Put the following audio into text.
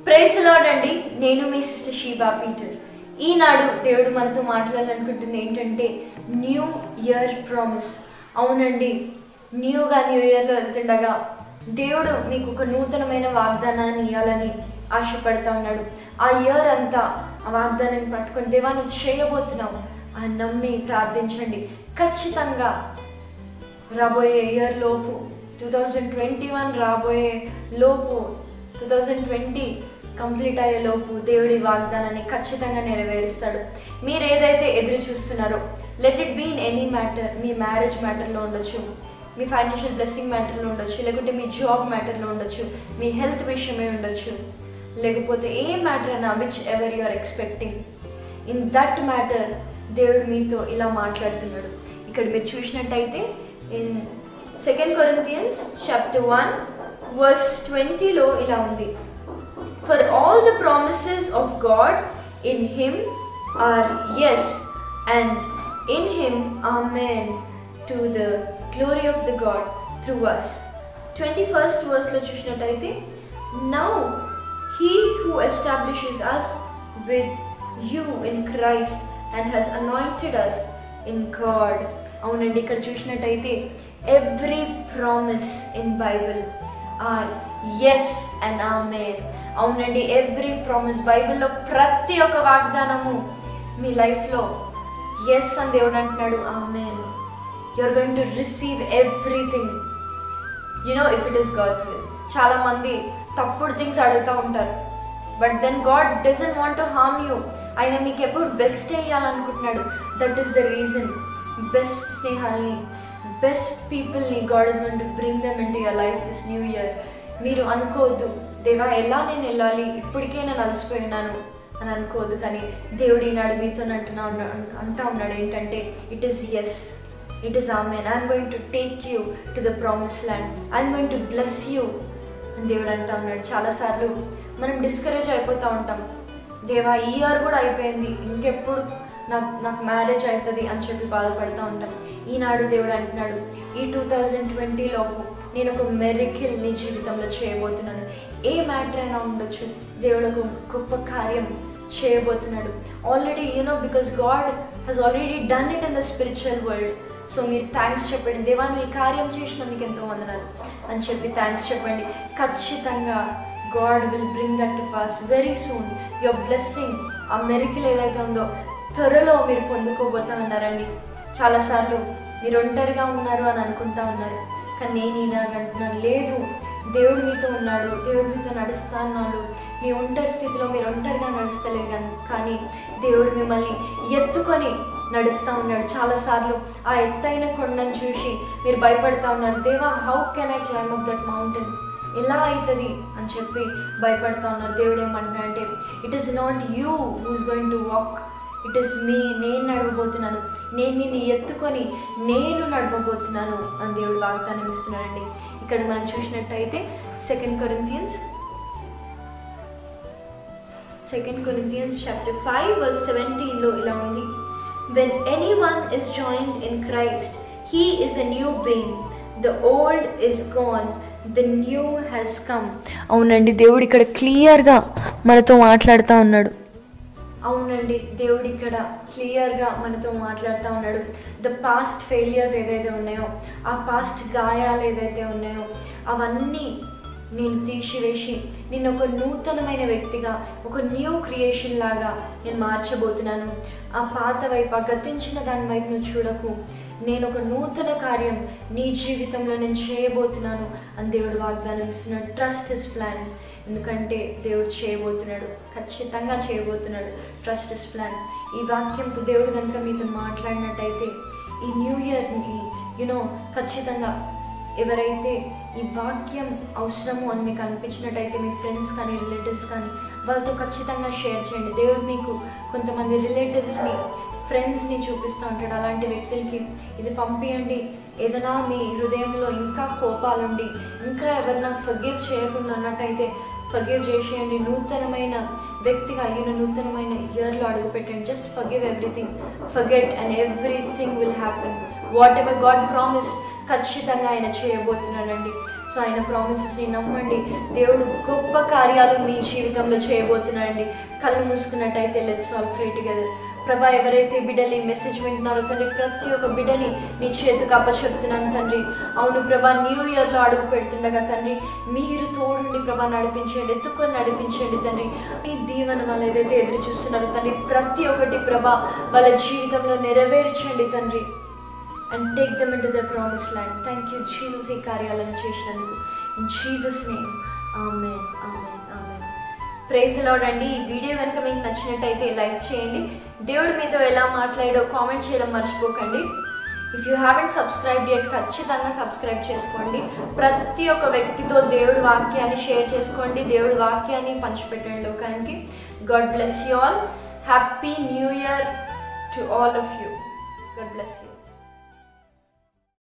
price lord అండి నేను మీ సిస్టర్ షీబా పీటర్ ఈనాడు దేవుడు మనతో మాట్లాడాలనుకుంటుంది ఏంటంటే న్యూ ఇయర్ ప్రామిస్ అవునండి న్యూగా న్యూ ఇయర్లో వెళ్తుండగా దేవుడు మీకు ఒక నూతనమైన వాగ్దానాన్ని ఇవ్వాలని ఆశపడతా ఉన్నాడు ఆ ఇయర్ అంతా ఆ వాగ్దానాన్ని పట్టుకొని దేవా నువ్వు చేయబోతున్నావు అని నమ్మి ప్రార్థించండి ఖచ్చితంగా రాబోయే ఇయర్ లోపు టూ థౌజండ్ ట్వంటీ వన్ రాబోయే లోపు టూ థౌజండ్ ట్వంటీ కంప్లీట్ అయ్యే లోపు దేవుడి వాగ్దానాన్ని ఖచ్చితంగా నెరవేరుస్తాడు మీరు ఏదైతే ఎదురు చూస్తున్నారో let it be in any matter మీ మ్యారేజ్ మ్యాటర్లో ఉండొచ్చు మీ ఫైనాన్షియల్ బ్లెస్సింగ్ మ్యాటర్లో ఉండొచ్చు లేకుంటే మీ జాబ్ మ్యాటర్లో ఉండొచ్చు మీ హెల్త్ విషయమే ఉండొచ్చు లేకపోతే ఏ మ్యాటర్ అయినా whichever you are expecting in that matter దేవుడు మీతో ఇలా మాట్లాడుతున్నాడు ఇక్కడ మీరు చూసినట్టయితే in second Corinthians chapter one verse ట్వంటీలో ఇలా ఉంది for all the promises of God in him are yes and in him are amen to the glory of the God through us twenty first వర్స్లో చూసినట్టయితే now he who establishes us with you in Christ and has anointed us in God అవునండి ఇక్కడ చూసినట్టయితే every promise in Bible are yes and amen అవునండి every promise బైబిల్లో ప్రతి ఒక్క వాగ్దానము మీ లైఫ్లో ఎస్ అని దేవుడు అంటున్నాడు amen you are going to receive everything you know if it is God's will చాలామంది తప్పుడు థింగ్స్ అడుగుతూ ఉంటారు but then God doesn't want to harm you ఆయన మీకు ఎప్పుడు బెస్ట్ వేయాలనుకుంటున్నాడు that is the reason best స్నేహాల్ని బెస్ట్ పీపుల్ని God is gonna to bring them into your life this new year మీరు అనుకోవద్దు దేవా ఎలా నేను వెళ్ళాలి ఇప్పటికే నేను అలసిపోయి ఉన్నాను అని అనుకోవద్దు కానీ దేవుడు ఈనాడు మీతో అంటున్నా అంటా ఉన్నాడు ఏంటంటే it is yes it is amen I'm going to take you to the promise land I'm going to bless you అని దేవుడు అంటా ఉన్నాడు చాలాసార్లు మనం డిస్కరేజ్ అయిపోతూ ఉంటాం దేవా ఈ ఇయర్ కూడా అయిపోయింది ఇంకెప్పుడు నాకు నాకు మ్యారేజ్ అవుతుంది అని చెప్పి బాధపడుతూ ఉంటాం ఈనాడు దేవుడు అంటున్నాడు ఈ టూ థౌజండ్ ట్వంటీలోపు నేను ఒక మెరికిల్ నీ జీవితంలో చేయబోతున్నాను ఏ మ్యాటర్ అయినా ఉండొచ్చు దేవుడు ఒక గొప్ప కార్యం చేయబోతున్నాడు already you know because God has already done it in the spiritual world so మీరు థ్యాంక్స్ చెప్పండి దేవా నువ్వు ఈ కార్యం చేసినందుకు ఎంతో వందనాలు అని చెప్పి థ్యాంక్స్ చెప్పండి ఖచ్చితంగా God will bring that to pass very soon your blessing ఆ మెరికిల్ ఏదైతే ఉందో త్వరలో మీరు పొందుకోబోతా ఉన్నారండి చాలాసార్లు మీరు ఒంటరిగా ఉన్నారు అని అనుకుంటా ఉన్నారు కానీ నేను ఈనాడు అంటున్నాను లేదు దేవుడు మీతో ఉన్నాడు దేవుడు మీతో నడుస్తా ఉన్నాడు మీ ఒంటరి స్థితిలో మీరు ఒంటరిగా నడుస్తలేరు కానీ కానీ దేవుడు మిమ్మల్ని ఎత్తుకొని నడుస్తూ ఉన్నాడు చాలాసార్లు ఆ ఎత్తైన కొండను చూసి మీరు భయపడతా ఉన్నారు దేవా how can I climb up that mountain ఎలా అవుతుంది అని చెప్పి భయపడతా ఉన్నారు దేవుడు ఏమంటున్నాడంటే it is not you who's going to walk it is మీ నేను నడవబోతున్నాను నేను నిన్ను ఎత్తుకొని నేను నడవబోతున్నాను అని దేవుడు వాగ్దానం ఇస్తున్నాడండి ఇక్కడ మనం చూసినట్టయితే second Corinthians second Corinthians chapter five verse సెవెంటీన్లో ఇలా ఉంది when anyone is joined in Christ he is a new being the old is gone the new has come అవునండి దేవుడు ఇక్కడ క్లియర్గా మనతో మాట్లాడుతూ ఉన్నాడు అవునండి దేవుడు ఇక్కడ క్లియర్గా మనతో మాట్లాడుతూ ఉన్నాడు ద పాస్ట్ ఫెయిలియర్స్ ఏదైతే ఉన్నాయో ఆ పాస్ట్ గాయాలు ఏదైతే ఉన్నాయో అవన్నీ నేను తీసివేసి నేను ఒక నూతనమైన వ్యక్తిగా ఒక న్యూ క్రియేషన్ లాగా నేను మార్చబోతున్నాను ఆ పాత వైపు ఆ గతించిన దాని వైపు నువ్వు చూడకు నేను ఒక నూతన కార్యం నీ జీవితంలో నేను చేయబోతున్నాను అని దేవుడు వాగ్దానం ఇస్తున్నాడు ట్రస్ట్ ఇస్ ప్లాన్ ఎందుకంటే దేవుడు చేయబోతున్నాడు ఖచ్చితంగా చేయబోతున్నాడు ట్రస్ట్ ఇస్ ప్లాన్ ఈ వాక్యంతో దేవుడు కనుక మీతో మాట్లాడినట్టయితే ఈ న్యూ ఇయర్ని యునో ఖచ్చితంగా ఎవరైతే ఈ వాక్యం అవసరము అని మీకు అనిపించినట్టయితే మీ ఫ్రెండ్స్ కానీ రిలేటివ్స్ కానీ వాళ్ళతో ఖచ్చితంగా షేర్ చేయండి దేవుడు మీకు కొంతమంది రిలేటివ్స్ని ఫ్రెండ్స్ని చూపిస్తూ ఉంటాడు అలాంటి వ్యక్తులకి ఇది పంపించండి ఏదైనా మీ హృదయంలో ఇంకా కోపాలుండి ఇంకా ఎవరన్నా ఫర్గివ్ చేయకుండా ఉన్నట్టయితే ఫర్గివ్ చేసేయండి నూతనమైన వ్యక్తిగా అయిన నూతనమైన ఇయర్లో అడుగుపెట్టండి just forgive everything forget and everything will happen whatever God promise ఖచ్చితంగా ఆయన చేయబోతున్నాడండి సో ఆయన ప్రామిసెస్ని నమ్మండి దేవుడు గొప్ప కార్యాలు మీ జీవితంలో చేయబోతున్నాడండి కళ్ళు మూసుకున్నట్టయితే లెట్స్ ఆల్ ప్రే టుగెదర్ ప్రభా ఎవరైతే బిడ్డలు ఈ మెసేజ్ వింటున్నారో తండ్రి ప్రతి ఒక్క బిడ్డని నీ చేతికి అప్పచెప్తున్నాను తండ్రి అవును ప్రభా న్యూ ఇయర్లో అడుగు పెడుతుండగా తండ్రి మీరు తోడుండి ప్రభా నడిపించండి ఎత్తుకొని నడిపించండి తండ్రి ఈ దీవెన వాళ్ళు ఏదైతే ఎదురు చూస్తున్నారో తండ్రి ప్రతి ఒక్కటి ప్రభా వాళ్ళ జీవితంలో నెరవేర్చండి తండ్రి and take them into the promise land thank you Jesus ఈ కార్యాలను చేసినందుకు in Jesus name amen amen amen praise Lord అండి ఈ వీడియో కనుక మీకు నచ్చినట్టయితే లైక్ చేయండి దేవుడు మీతో ఎలా మాట్లాడో కామెంట్ చేయడం మర్చిపోకండి if you haven't subscribe yet ఖచ్చితంగా సబ్స్క్రైబ్ చేసుకోండి ప్రతి ఒక్క వ్యక్తితో దేవుడి వాక్యాన్ని షేర్ చేసుకోండి దేవుడి వాక్యాన్ని పంచిపెట్టండి లోకానికి God bless you all happy new year to all of you God bless you